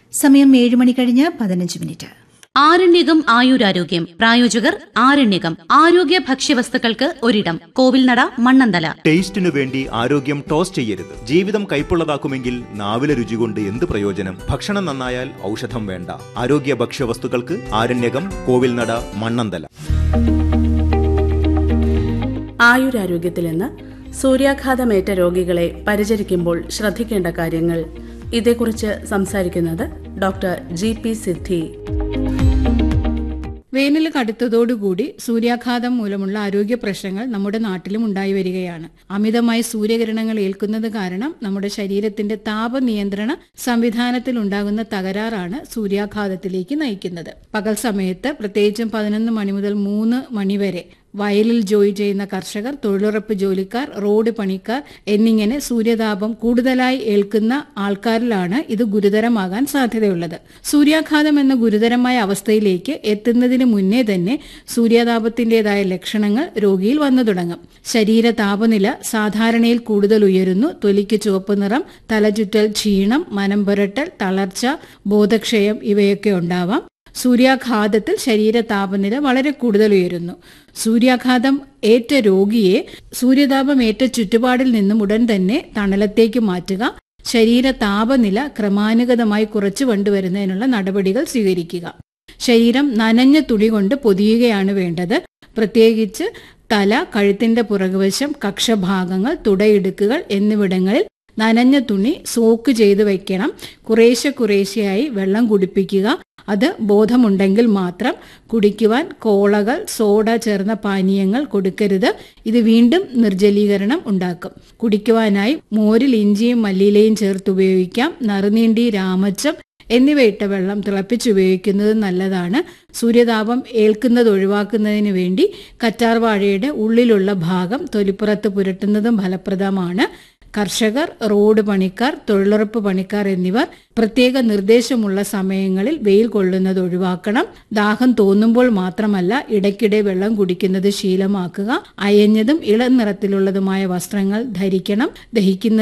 സമയം ഏഴ് മണി കഴിഞ്ഞ് പതിനഞ്ച് മിനിറ്റ് ആരണ്യകം ആയുരാരോഗ്യം പ്രായോജകർ ആരണ്യകം ആരോഗ്യ ഭക്ഷ്യവസ്തുക്കൾക്ക് ഒരിടം കോവിൽനട മണ്ണന്തല ടേസ്റ്റിനു വേണ്ടി ആരോഗ്യം ടോസ് ചെയ്യരുത് ജീവിതം കൈപ്പുള്ളതാക്കുമെങ്കിൽ നാവിലെ രുചി കൊണ്ട് എന്ത് പ്രയോജനം ഭക്ഷണം നന്നായാൽ ഔഷധം വേണ്ട ആരോഗ്യ ഭക്ഷ്യവസ്തുക്കൾക്ക് ആരണ്യകം കോവിൽനട മണ്ണന്തല ആയുരാരോഗ്യത്തിൽ നിന്ന് സൂര്യാഘാതമേറ്റ രോഗികളെ പരിചരിക്കുമ്പോൾ ശ്രദ്ധിക്കേണ്ട കാര്യങ്ങൾ ഇതേക്കുറിച്ച് സംസാരിക്കുന്നത് ഡോക്ടർ ജി പി സിദ്ധി വേനൽ കടുത്തതോടുകൂടി സൂര്യാഘാതം മൂലമുള്ള ആരോഗ്യ പ്രശ്നങ്ങൾ നമ്മുടെ നാട്ടിലും ഉണ്ടായി വരികയാണ് അമിതമായി സൂര്യകിരണങ്ങൾ ഏൽക്കുന്നത് കാരണം നമ്മുടെ ശരീരത്തിന്റെ താപനിയന്ത്രണ സംവിധാനത്തിൽ ഉണ്ടാകുന്ന തകരാറാണ് സൂര്യാഘാതത്തിലേക്ക് നയിക്കുന്നത് പകൽ സമയത്ത് പ്രത്യേകിച്ചും പതിനൊന്ന് മണി മുതൽ മൂന്ന് മണി വരെ വയലിൽ ജോലി ചെയ്യുന്ന കർഷകർ തൊഴിലുറപ്പ് ജോലിക്കാർ റോഡ് പണിക്കാർ എന്നിങ്ങനെ സൂര്യതാപം കൂടുതലായി ഏൽക്കുന്ന ആൾക്കാരിലാണ് ഇത് ഗുരുതരമാകാൻ സാധ്യതയുള്ളത് സൂര്യാഘാതം എന്ന ഗുരുതരമായ അവസ്ഥയിലേക്ക് എത്തുന്നതിന് മുന്നേ തന്നെ സൂര്യാതാപത്തിന്റേതായ ലക്ഷണങ്ങൾ രോഗിയിൽ വന്നു തുടങ്ങും ശരീര താപനില സാധാരണയിൽ കൂടുതൽ ഉയരുന്നു തൊലിക്ക് ചുവപ്പ് നിറം തലചുറ്റൽ ക്ഷീണം മനം പുരട്ടൽ തളർച്ച ബോധക്ഷയം ഇവയൊക്കെ ഉണ്ടാവാം സൂര്യാഘാതത്തിൽ ശരീര താപനില വളരെ കൂടുതൽ ഉയരുന്നു സൂര്യാഘാതം ഏറ്റ രോഗിയെ സൂര്യതാപം ഏറ്റ ചുറ്റുപാടിൽ നിന്നും ഉടൻ തന്നെ തണലത്തേക്ക് മാറ്റുക ശരീര താപനില ക്രമാനുഗതമായി കുറച്ചു കൊണ്ടുവരുന്നതിനുള്ള നടപടികൾ സ്വീകരിക്കുക ശരീരം നനഞ്ഞ തുണി കൊണ്ട് പൊതിയുകയാണ് വേണ്ടത് പ്രത്യേകിച്ച് തല കഴുത്തിന്റെ പുറകുവശം കക്ഷഭാഗങ്ങൾ തുടയിടുക്കുകൾ എന്നിവിടങ്ങളിൽ നനഞ്ഞ തുണി സോക്ക് ചെയ്ത് വെക്കണം കുറേശ്ശെ കുറേശ്ശെയായി വെള്ളം കുടിപ്പിക്കുക അത് ബോധമുണ്ടെങ്കിൽ മാത്രം കുടിക്കുവാൻ കോളകൾ സോഡ ചേർന്ന പാനീയങ്ങൾ കൊടുക്കരുത് ഇത് വീണ്ടും നിർജ്ജലീകരണം ഉണ്ടാക്കും കുടിക്കുവാനായി മോരിൽ ഇഞ്ചിയും മല്ലിയിലയും ചേർത്ത് ഉപയോഗിക്കാം നറുനീണ്ടി രാമച്ചം എന്നിവയിട്ട വെള്ളം തിളപ്പിച്ചുപയോഗിക്കുന്നത് നല്ലതാണ് സൂര്യതാപം ഏൽക്കുന്നത് ഒഴിവാക്കുന്നതിന് വേണ്ടി കറ്റാർവാഴയുടെ ഉള്ളിലുള്ള ഭാഗം തൊലിപ്പുറത്ത് പുരട്ടുന്നതും ഫലപ്രദമാണ് കർഷകർ റോഡ് പണിക്കാർ തൊഴിലുറപ്പ് പണിക്കാർ എന്നിവർ പ്രത്യേക നിർദ്ദേശമുള്ള സമയങ്ങളിൽ വെയിൽ കൊള്ളുന്നത് ഒഴിവാക്കണം ദാഹം തോന്നുമ്പോൾ മാത്രമല്ല ഇടയ്ക്കിടെ വെള്ളം കുടിക്കുന്നത് ശീലമാക്കുക അയഞ്ഞതും ഇളം നിറത്തിലുള്ളതുമായ വസ്ത്രങ്ങൾ ധരിക്കണം ദഹിക്കുന്ന